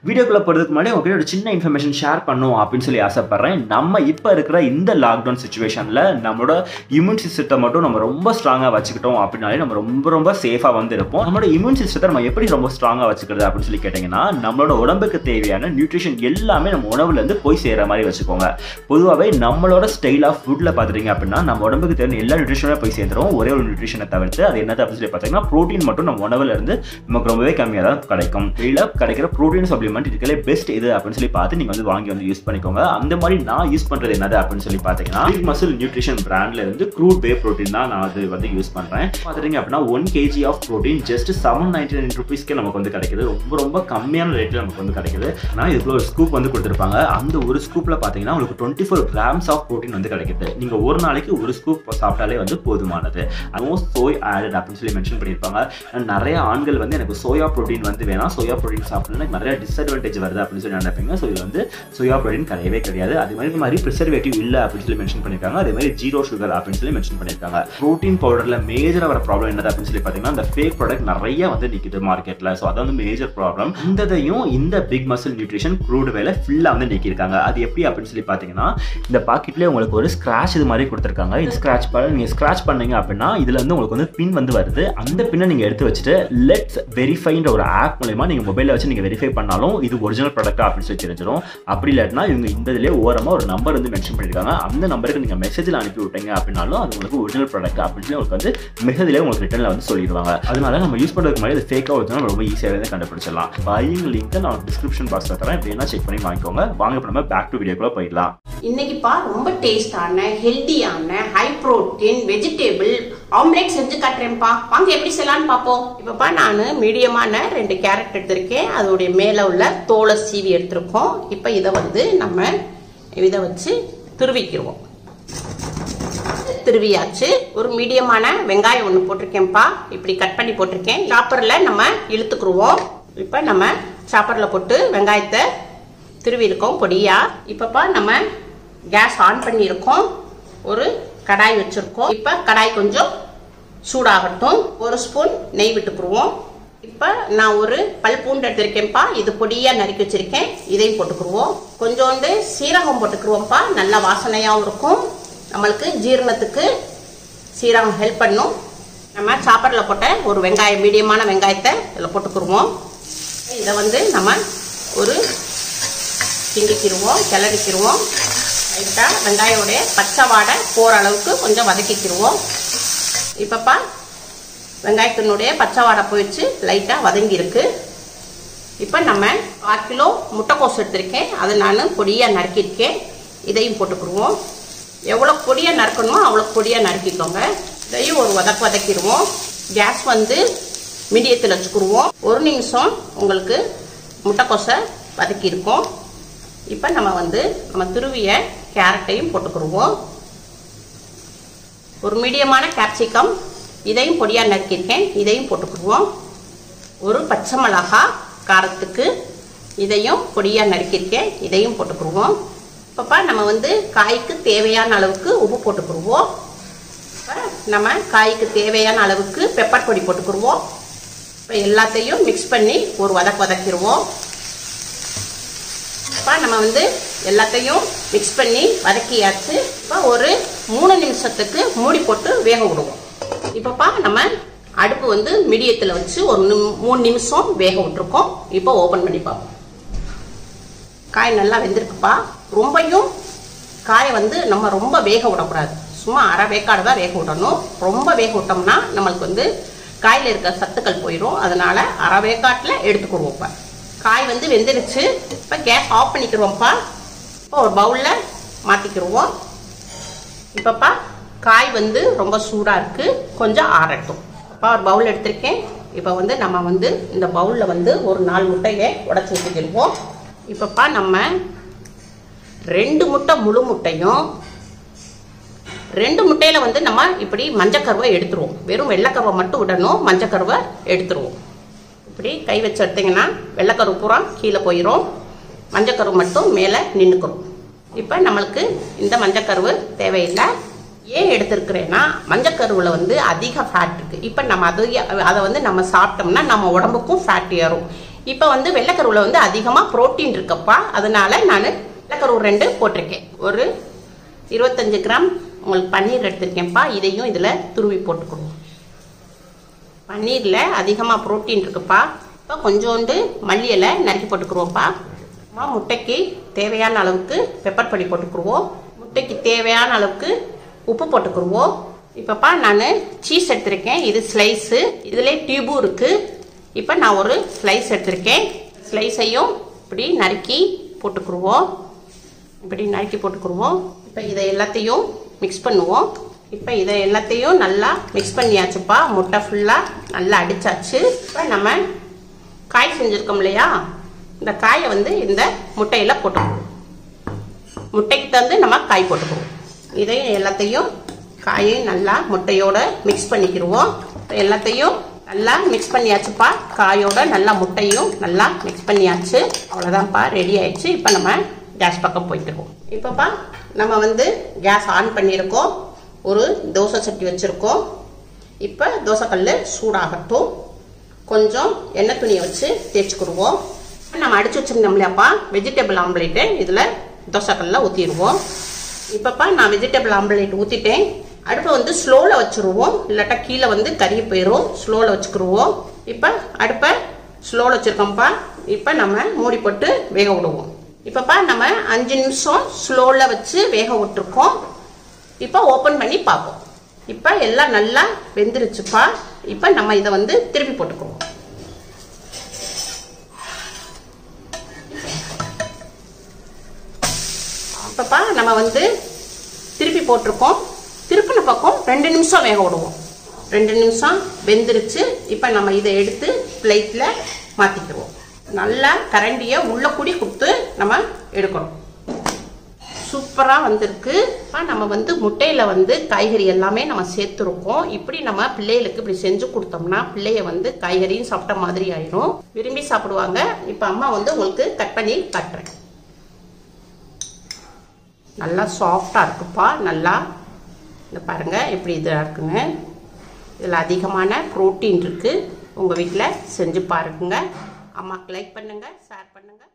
வீடியோக்குள்ள போகிறதுக்கு முன்னாடி உங்ககிட்ட ஒரு சின்ன இன்ஃபர்மேஷன் ஷேர் பண்ணும் அப்படின்னு சொல்லி ஆசைப்படுறேன் நம்ம இப்போ இருக்கிற இந்த லாக்டவுன் சுச்சுவேஷனில் நம்மளோட இம்யூன் சிஸ்டத்தை மட்டும் நம்ம ரொம்ப ஸ்ட்ராங்காக வச்சுக்கிட்டோம் அப்படின்னாலே நம்ம ரொம்ப ரொம்ப சேஃபாக வந்து இருப்போம் நம்மளோட இம்யூன் சிஸ்டத்தை நம்ம எப்படி ரொம்ப ஸ்ட்ராங்காக வச்சுக்கிறது அப்படின்னு சொல்லி கேட்டிங்கன்னா நம்மளோட உடம்புக்கு தேவையான நியூட்ரிஷன் எல்லாமே நம்ம உணவுலேருந்து போய் சேர்ற மாதிரி வச்சுக்கோங்க பொதுவாகவே நம்மளோட ஸ்டைல் ஆஃப் ஃபுட்டில் பார்த்துட்டீங்க அப்படின்னா நம்ம உடம்புக்கு தேவையான எல்லா நியூட்ரிஷனுமே போய் சேர்ந்துரும் ஒரே ஒரு நியூட்ரிஷனை தவிர்த்து அது என்னது அப்படின்னு சொல்லி பார்த்தீங்கன்னா ப்ரோட்டீன் மட்டும் நம்ம உணவுல இருந்து நமக்கு ரொம்பவே கம்மியாக தான் கிடைக்கும் வெளியில் கிடைக்கிற ப்ரோட்டீன் சப்ளிமெண்ட் இதுக்கே பெஸ்ட் இது அப்படின்னு சொல்லி பார்த்து நீங்கள் வந்து வாங்கி வந்து யூஸ் பண்ணிக்கோங்க அந்த மாதிரி நான் யூஸ் பண்ணுறது என்னது அப்படின்னு சொல்லி பார்த்தீங்கன்னா பிக் மசில் நியூட்ரிஷன் பிராண்ட்ல இருந்து க்ரூட் பே ப்ரோட்டீன் தான் நான் அது வந்து யூஸ் பண்ணுறேன் பார்த்துட்டீங்க அப்படின்னா one kg of protein just seven ninety nine ருபீஸ்க்கே நமக்கு வந்து கிடைக்குது ரொம்ப ரொம்ப கம்மியான ரேட்டில் நமக்கு வந்து கிடைக்குது ஆனால் இதுக்குள்ள ஒரு ஸ்கூப் வந்து கொடுத்துருப்பாங்க அந்த ஒரு ஸ்கூப்பில் பார்த்தீங்கன்னா உங்களுக்கு twenty four grams of protein வந்து கிடைக்குது நீங்கள் ஒரு நாளைக்கு ஒரு ஸ்கூப் சாப்பிட்டாலே வந்து போதுமானது அதுவும் சோய் ஆடட் அப்படின்னு சொல்லி மென்ஷன் பண்ணியிருப்பாங்க நிறைய ஆண்கள் வந்து எனக்கு சோயா ப்ரோட்டீன் வந்து வேணாம் சோயா ப்ரோட்டீன் சாப்பிட்டா நிறைய டிஸ்அட்வான்டேஜ் வருது அப்படின்னு சொல்லி நினைப்பீங்க ஸோ இது வந்து சோயா ப்ரோட்டீன் கிடையவே கிடையாது அது மாதிரி மாதிரி ப்ரிசர்வேட்டிவ் இல்லை அப்படின்னு சொல்லி மென்ஷன் பண்ணியிருக்காங்க அதே மாதிரி ஜீரோ சுகர் அப்படின்னு சொல்லி மென்ஷன் பண்ணியிருக்காங்க ப்ரோட்டீன் பவுடரில் மேஜராக வர ப்ராப்ளம் என்னது அப்படின்னு சொல்லி பார்த்தீங்கன்னா இந்த ஃபேக் ப்ராடக்ட் நிறைய வந்து நிற்குது மார்க்கெட்டில் ஸோ அது வந்து மேஜர் ப்ராப்ளம் இந்ததையும் இந்த பிக் மசில் நியூட்ரிஷன் க்ரூட் வேலை ஃபுல்லாக வந்து நீக்கியிருக்காங்க அது எப்படி அப்படின்னு சொல்லி பார்த்தீங்கன்னா இந்த பாக்கெட்லேயே உங்களுக்கு ஒரு ஸ்க்ராட்ச் இது மாதிரி கொடுத்துருக்காங்க இந்த ஸ்க்ராட்ச் பண்ண நீங்கள் ஸ்க்ராட்ச் பண்ணீங்க அப்படின்னா இதில் வந்து உங்களுக்கு வந்து பின் வந்து வருது அந்த பின்னை நீங்கள் எடுத்து வச்சுட்டு லெட்ஸ் வெரிஃபைன்ற ஒரு ஆப் மூலயமா நீங்கள் மொபைலில் வச்சு நீங்கள் வெரிஃபை பண்ணாலும் இது ஒரிஜினல் ப்ராடக்ட் அப்படின்னு சொல்லி தெரிஞ்சிடும் அப்படி இல்லாட்டினா இவங்க இந்த இதுலேயே ஓரமாக ஒரு நம்பர் வந்து மென்ஷன் பண்ணியிருக்காங்க அந்த நம்பருக்கு நீங்கள் மெசேஜில் அனுப்பி விட்டீங்க அப்படின்னாலும் அது உங்களுக்கு ஒரிஜினல் ப்ராடக்ட் அப்படின்னு சொல்லி உங்களுக்கு வந்து மெசேஜ்லேயே உங்களுக்கு ரிட்டனில் வந்து சொல்லிடுவாங்க அதனால நம்ம யூஸ் பண்ணுறதுக்கு முன்னாடி அது ஃபேக்காக ஒருத்தனா ரொம்ப ஈஸியாக வந்து கண்டுபிடிச்சிடலாம் பையிங் லிங்க்கை நான் டிஸ்கிரிப்ஷன் பாக்ஸில் தரேன் எப்படின்னா செக் பண்ணி வாங்கிக்கோங்க வாங்க இப்போ நம்ம பேக் டு வீடியோக்குள்ளே போயிடலாம் இன்னைக்குப்பா ரொம்ப டேஸ்டான ஹெல்தியான ஹை புரோட்டீன் வெஜிடபிள் ஆம்லேட் செஞ்சு காட்டுறேன்ப்பா வாங்க எப்படி செய்யலாம்னு பார்ப்போம் இப்பப்பா நான் மீடியமான ரெண்டு கேரட் எடுத்திருக்கேன் அதோடைய மேலே உள்ள தோலை சீவி எடுத்திருக்கோம் இப்போ இதை வந்து நம்ம இதை வச்சு துருவிக்கிடுவோம் திருவியாச்சு ஒரு மீடியமான வெங்காயம் ஒன்று போட்டிருக்கேன்ப்பா இப்படி கட் பண்ணி போட்டிருக்கேன் சாப்பரில் நம்ம இழுத்துக்குருவோம் இப்போ நம்ம சாப்பரில் போட்டு வெங்காயத்தை திருவி இருக்கோம் பொடியா இப்பப்பா நம்ம கேஸ் ஆன் பண்ணியிருக்கோம் ஒரு கடாய் வச்சுருக்கோம் இப்போ கடாய் கொஞ்சம் சூடாகட்டும் ஒரு ஸ்பூன் நெய் விட்டுக்குருவோம் இப்போ நான் ஒரு பல் பூண்டு எடுத்திருக்கேன்ப்பா இது பொடியாக நறுக்கி வச்சிருக்கேன் இதையும் போட்டுக்குருவோம் கொஞ்சோண்டு சீரகம் போட்டுக்குருவோம்ப்பா நல்லா வாசனையாகவும் இருக்கும் நம்மளுக்கு ஜீரணத்துக்கு சீரகம் ஹெல்ப் பண்ணும் நம்ம சாப்பரில் போட்ட ஒரு வெங்காயம் மீடியமான வெங்காயத்தை இதில் போட்டுக்குருவோம் இதை வந்து நம்ம ஒரு கிண்டிக்கிடுவோம் கிளறிக்கிடுவோம் லைட்டாக வெங்காயோடைய பச்சை வாடை போகிற அளவுக்கு கொஞ்சம் வதக்கிக்கிடுவோம் இப்போப்பா வெங்காயத்தினுடைய பச்சை வாடை போயிடுச்சு லைட்டாக வதங்கியிருக்கு இப்போ நம்ம ஆறு கிலோ முட்டைக்கோஸ் எடுத்திருக்கேன் அதை நான் பொடியாக நறுக்கியிருக்கேன் இதையும் போட்டுக்கிடுவோம் எவ்வளோ பொடியாக நறுக்கணுமோ அவ்வளோ பொடியாக நறுக்கிக்கோங்க இதையும் ஒரு வதக்கு வதக்கிடுவோம் கேஸ் வந்து மீடியத்தில் வச்சுக்கிடுவோம் ஒரு நிமிஷம் உங்களுக்கு முட்டைக்கோசை வதக்கியிருக்கோம் இப்போ நம்ம வந்து நம்ம துருவிய கேரட்டையும் போட்டுக்கிடுவோம் ஒரு மீடியமான கேப்சிகம் இதையும் பொடியாக நறுக்கியிருக்கேன் இதையும் போட்டுக்கிடுவோம் ஒரு பச்சை மிளகா காரத்துக்கு இதையும் பொடியாக நறுக்கியிருக்கேன் இதையும் போட்டுக்கிடுவோம் இப்போப்பா நம்ம வந்து காய்க்கு தேவையான அளவுக்கு உப்பு போட்டுக்கிடுவோம் இப்போ நம்ம காய்க்கு தேவையான அளவுக்கு பெப்பர் பொடி போட்டுக்கிடுவோம் இப்போ எல்லாத்தையும் மிக்ஸ் பண்ணி ஒரு வதக்கு வதக்கிடுவோம் இப்போ நம்ம வந்து எல்லாத்தையும் மிக்ஸ் பண்ணி வதக்கியாச்சு இப்போ ஒரு மூணு நிமிஷத்துக்கு மூடி போட்டு வேக விடுவோம் இப்போப்பா நம்ம அடுப்பு வந்து மீடியத்தில் வச்சு ஒரு நிம் மூணு நிமிஷம் வேக விட்டுருக்கோம் இப்போ ஓப்பன் பண்ணி பார்ப்போம் காய் நல்லா வெந்திருக்குப்பா ரொம்பையும் காயை வந்து நம்ம ரொம்ப வேக விடக்கூடாது சும்மா அரை வேக்காடு தான் வேக விடணும் ரொம்ப வேக விட்டோம்னா நம்மளுக்கு வந்து காயில் இருக்க சத்துக்கள் போயிடும் அதனால அரை வேக்காட்டில் எடுத்துக்கிடுவோம் இப்போ காய் வந்து வெந்துருச்சு இப்போ கேஸ் ஆஃப் பண்ணிக்கிடுவோம்ப்பா இப்போ ஒரு பவுலில் மாற்றிக்கிடுவோம் இப்போப்பா காய் வந்து ரொம்ப சூடாக இருக்குது கொஞ்சம் ஆறட்டும் அப்பா ஒரு பவுல் எடுத்திருக்கேன் இப்போ வந்து நம்ம வந்து இந்த பவுலில் வந்து ஒரு நாலு முட்டையை உடச்சி ஊற்றிக்கிடுவோம் இப்போப்பா நம்ம ரெண்டு முட்டை முழு முட்டையும் ரெண்டு முட்டையில் வந்து நம்ம இப்படி மஞ்சக்கருவை எடுத்துருவோம் வெறும் வெள்ளைக்கருவை மட்டும் விடணும் மஞ்சக்கருவை எடுத்துருவோம் இப்படி கை வச்சு எடுத்தீங்கன்னா வெள்ளைக்கரு பூரா கீழே போயிடும் மஞ்சக்கரு மட்டும் மேலே நின்றுக்கிறோம் இப்போ நம்மளுக்கு இந்த மஞ்சக்கருவு தேவையில்லை ஏன் எடுத்திருக்கிறேன்னா மஞ்சக்கருவில் வந்து அதிக ஃபேட் இருக்குது இப்போ நம்ம அது அதை வந்து நம்ம சாப்பிட்டோம்னா நம்ம உடம்புக்கும் ஃபேட் ஏறும் இப்போ வந்து வெள்ளைக்கருவில் வந்து அதிகமாக புரோட்டீன் இருக்கப்பா அதனால நான் வெள்ளைக்கருவு ரெண்டு போட்டிருக்கேன் ஒரு இருபத்தஞ்சு கிராம் உங்களுக்கு பன்னீர் எடுத்திருக்கேன்ப்பா இதையும் இதில் துருவி போட்டுக்கணும் பன்னீரில் அதிகமாக புரோட்டீன் இருக்குப்பா இப்போ கொஞ்சோண்டு மல்லி இலை நறுக்கி போட்டுக்குருவோம்ப்பா அம்மா முட்டைக்கு தேவையான அளவுக்கு பெப்பர் பொடி போட்டுக்குருவோம் முட்டைக்கு தேவையான அளவுக்கு உப்பு போட்டுக்குருவோம் இப்போப்பா நான் சீஸ் எடுத்திருக்கேன் இது ஸ்லைஸு இதில் டியூபும் இருக்குது இப்போ நான் ஒரு ஸ்லைஸ் எடுத்திருக்கேன் ஸ்லைஸையும் இப்படி நறுக்கி போட்டுக்குருவோம் இப்படி நறுக்கி போட்டுக்குருவோம் இப்போ இதை எல்லாத்தையும் மிக்ஸ் பண்ணுவோம் இப்போ இதை எல்லாத்தையும் நல்லா மிக்ஸ் பண்ணியாச்சுப்பா முட்டை ஃபுல்லாக நல்லா அடிச்சாச்சு இப்போ நம்ம காய் செஞ்சுருக்கோம் இல்லையா இந்த காயை வந்து இந்த முட்டையில் போட்டுக்குவோம் முட்டைக்கு தந்து நம்ம காய் போட்டுக்குவோம் இதையும் எல்லாத்தையும் காயையும் நல்லா முட்டையோட மிக்ஸ் பண்ணிக்கிடுவோம் எல்லாத்தையும் நல்லா மிக்ஸ் பண்ணியாச்சுப்பா காயோட நல்லா முட்டையும் நல்லா மிக்ஸ் பண்ணியாச்சு அவ்வளோதான்ப்பா ரெடி ஆயிடுச்சு இப்போ நம்ம கேஸ் பக்கம் போய்க்கிடுவோம் இப்போப்பா நம்ம வந்து கேஸ் ஆன் பண்ணியிருக்கோம் ஒரு தோசை சட்டி வச்சுருக்கோம் இப்போ தோசைக்கல் சூடாகட்டும் கொஞ்சம் எண்ணெய் துணியை வச்சு தேய்ச்சிக்கிடுவோம் நம்ம அடிச்சு வச்சிருந்தோம் இல்லையாப்பா வெஜிடபிள் ஆம்லேட்டு இதில் தோசைக்கல்லில் ஊற்றிடுவோம் இப்போப்பா நான் வெஜிடபிள் ஆம்லேட் ஊற்றிட்டேன் அடுப்பை வந்து ஸ்லோவில் வச்சுருவோம் இல்லாட்டா கீழே வந்து கறி போயிடும் ஸ்லோவில் வச்சுக்கிடுவோம் இப்போ அடுப்பை ஸ்லோவில் வச்சுருக்கோம்ப்பா இப்போ நம்ம மூடி போட்டு வேக விடுவோம் இப்போப்பா நம்ம அஞ்சு நிமிஷம் ஸ்லோவில் வச்சு வேக விட்டுருக்கோம் இப்போ ஓப்பன் பண்ணி பார்ப்போம் இப்போ எல்லாம் நல்லா வெந்துருச்சுப்பா இப்போ நம்ம இதை வந்து திருப்பி போட்டுக்குவோம் இப்போப்பா நம்ம வந்து திருப்பி போட்டிருக்கோம் திருப்பின பக்கம் ரெண்டு நிமிஷம் வேக விடுவோம் ரெண்டு நிமிஷம் வெந்துருச்சு இப்போ நம்ம இதை எடுத்து பிளேட்டில் மாற்றிக்குவோம் நல்லா கரண்டியை உள்ள கூடி கொடுத்து நம்ம எடுக்கணும் சூப்பராக வந்திருக்கு இப்போ நம்ம வந்து முட்டையில் வந்து காய்கறி எல்லாமே நம்ம சேர்த்துருக்கோம் இப்படி நம்ம பிள்ளைகளுக்கு இப்படி செஞ்சு கொடுத்தோம்னா பிள்ளைய வந்து காய்கறியும் சாப்பிட்ட மாதிரி ஆயிரும் விரும்பி சாப்பிடுவாங்க இப்போ அம்மா வந்து உங்களுக்கு கட் பண்ணி காட்டுறேன் நல்லா சாஃப்டாக இருக்குப்பா நல்லா இந்த பாருங்கள் எப்படி இதாக இருக்குங்க இதில் அதிகமான ப்ரோட்டீன் இருக்குது உங்கள் வீட்டில் செஞ்சு பாருங்க அம்மாவுக்கு லைக் பண்ணுங்கள் ஷேர் பண்ணுங்கள்